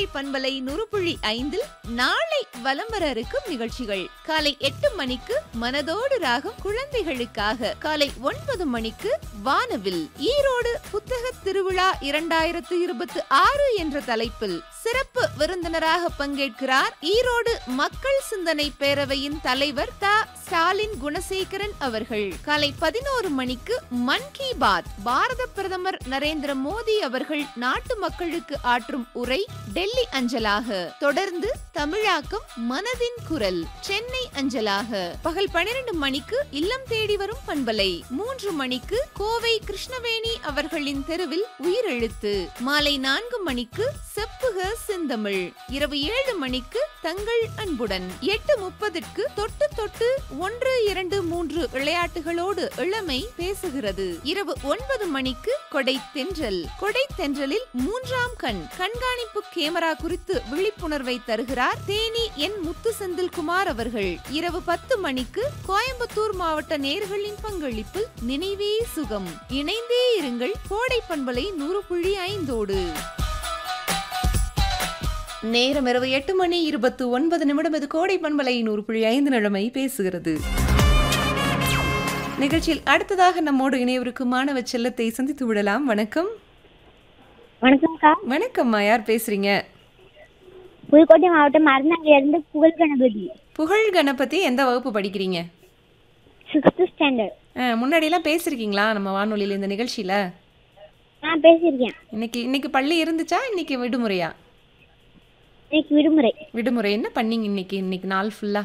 கோடை பண்பலை நுறுப்புள்ளி ஐந்தில் நாளை வலம் வர இருக்கும் நிகழ்ச்சிகள் காலை எட்டு மணிக்கு மனதோடு ராகம் குழந்தைகளுக்காக காலை ஒன்பது மணிக்கு வானவில் ஈரோடு புத்தக திருவிழா இரண்டாயிரத்து இருபத்தி ஆறு என்ற தலைப்பில் சிறப்பு விருந்தினராக பங்கேற்கிறார் ஈரோடு மக்கள் சிந்தனை பேரவையின் தலைவர் த ஸ்டாலின் குணசேகரன் அவர்கள் காலை பதினோரு மணிக்கு மன் கி பாத் பாரத பிரதமர் நரேந்திர மோடி அவர்கள் நாட்டு மக்களுக்கு ஆற்றும் உரை டெல்லி அஞ்சலாக தொடர்ந்து தமிழாக்கம் மனதின் குரல் சென்னை அஞ்சலாக பகல் பன்னிரண்டு மணிக்கு இல்லம் தேடி வரும் பண்பலை மூன்று மணிக்கு கோவை கிருஷ்ணவேணி அவர்களின் தெருவில் உயிரெழுத்து மாலை நான்கு மணிக்கு செப்புக செந்தமிழ் இரவு ஏழு மணிக்கு தங்கள் அன்புடன் எட்டு முப்பதுக்கு தொட்டு தொட்டு ஒன்று இரண்டு மூன்று விளையாட்டுகளோடு இளமை பேசுகிறது இரவு ஒன்பது மணிக்கு கொடை தென்றல் கொடை தென்றலில் மூன்றாம் கண் கண்காணிப்பு கேமரா குறித்து விழிப்புணர்வை தருகிறார் தேனி என் முத்து செந்தில்குமார் அவர்கள் இரவு பத்து மணிக்கு கோயம்புத்தூர் மாவட்ட நேர்களின் பங்களிப்பு நினைவே சுகம் இணைந்தே இருங்கள் கோடை பண்பலை நூறு புள்ளி ஐந்தோடு நேரம் இரவு எட்டு மணி இருபத்து ஒன்பது நிமிடம் இது கோடை பண்பலை நூறு புள்ளி ஐந்து நிலைமை பேசுகிறது நிகழ்ச்சியில் அடுத்ததாக நம்மோடு இணையவருக்கு மாணவ செல்லத்தை சந்தித்து விடலாம் வணக்கம் வணக்கம்க்கா வணக்கம்மா யார் பேசுறீங்க புதுக்கோட்டை மாவட்டம் மருந்தாங்கிலிருந்து புகழ் கணபதி புகழ் கணபதி எந்த வகுப்பு படிக்கிறீங்க சிக்ஸ்த் ஸ்டாண்டர்ட் அஹ், முன்னாடியெல்லாம் பேசியிருக்கீங்களா நம்ம வானொலியில் இந்த நிகழ்ச்சியில் நான் பேசியிருக்கேன் இன்னைக்கு இன்னைக்கு பள்ளி இருந்துச்சா இன்னைக்கு விடுமுறையா இன்னைக்கு விடுமுறை விடுமுறை என்ன பண்ணீங்க இன்னைக்கு இன்னைக்கு நாள் ஃபுல்லா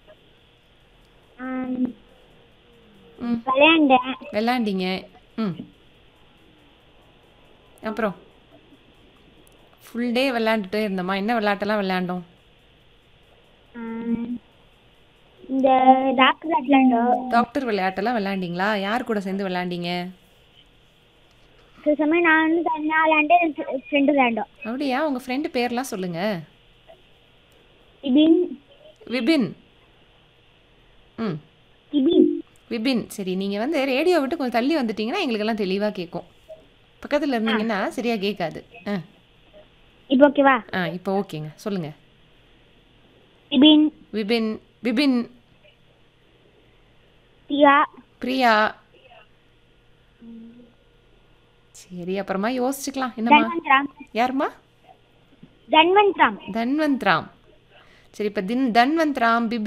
ஆம், ம் விளையாண்டேன் விளாண்டீங்க ம் அப்புறம் ஃபுல் டே விளாண்டுட்டே இருந்தோமா என்ன விளையாட்டெல்லாம் விளையாண்டோம் ஆம், இந்த டாக்டர் விளையாண்டோம் டாக்டர் விளையாட்டெல்லாம் விளையாண்டீங்களா யார் கூட சேர்ந்து விளையாண்டீங்க சில சமயம் நான் வந்து தனியாக விளையாண்டு ஃப்ரெண்டு விளையாண்டோம் அப்படியா உங்கள் ஃப்ரெண்டு பேர்லாம் சொல்லுங்க டிபின் விபின் ம் டிபின் விபின் சரி நீங்கள் வந்து ரேடியோ விட்டு கொஞ்சம் தள்ளி வந்துட்டீங்கன்னா எங்களுக்கெல்லாம் தெளிவாக கேட்கும் பக்கத்தில் இருந்தீங்கன்னா சரியாக கேட்காது ஆ இப்போ ஓகேவா ஆ இப்போ ஓகேங்க சொல்லுங்கள் டிபின் விபின் விபின் பிரியா பிரியா சரி அப்புறமா யோசிச்சுக்கலாம் என்னம்மா தன்வந்த்ராம் யாரும்மா தன்வந்த்ராம் தன்வந்த்ராம் சரி இப்போ தின் தன்வந்த்ராம் பிபின்